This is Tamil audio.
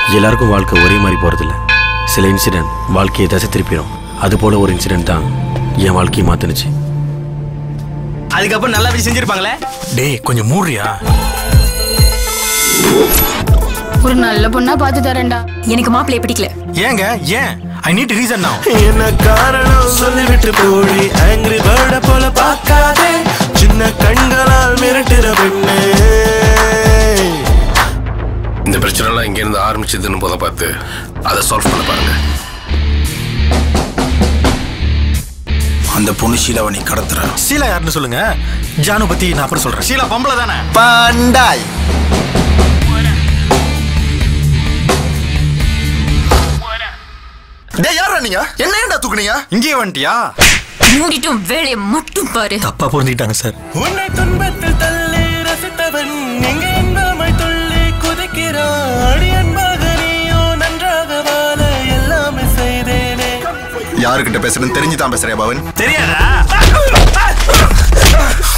எல்லாருக்கும் வாழ்க்கை ஒரே மாதிரி போகிறதில்ல சில இன்சிடென்ட் வாழ்க்கையை தசை திருப்பிடும் அது போல ஒரு இன்சிடென்ட் தான் என் வாழ்க்கையை மாத்துனுச்சு அதுக்கப்புறம் நல்லா வச்சு செஞ்சிருப்பாங்களே டேய் கொஞ்சம் மூடுறியா ஒரு நல்ல பொண்ணா பார்த்து தரேன்டா எனக்கு மாப்பிள்ளைய பிடிக்கல ஏங்க ஏன் ஐ நீட் ரீசன் now என்ன காரணம் சொல்லிவிட்டு போடி ஆங்கிரி பேர்ட போல பார்க்காதே சின்ன கண்களால் மிரட்டுற பெண்ணே இந்த பிரச்சனைலாம் இங்க இருந்து ஆரம்பிச்சதுன்னு போத பார்த்து அதை சால்வ் பண்ண பாருங்க அந்த பொண்ணு ஷீலாவை நீ கடத்துற ஷீலா யாருன்னு சொல்லுங்க ஜானு பத்தி நான் அப்புறம் சொல்றேன் ஷீலா பொம்பளை தானே பாண்டாய் டேய் யாரா நீங்க என்ன ஏன்டா தூக்குனீங்க இங்கேயே வந்துட்டியா மூடிட்டும் வேலையை மட்டும் பாரு தப்பா புரிஞ்சுக்கிட்டாங்க சார் உன்னை துன்பத்தில் தள்ளி ரசித்தவன் எங்க இன்பமை துள்ளி குதிக்கிறான் அடி அன்பாக நீயோ நன்றாக வாழ எல்லாமே செய்தேனே யாருக்கிட்ட பேசுறேன்னு தெரிஞ்சு தான் பேசுறியா பவன் தெரியாதா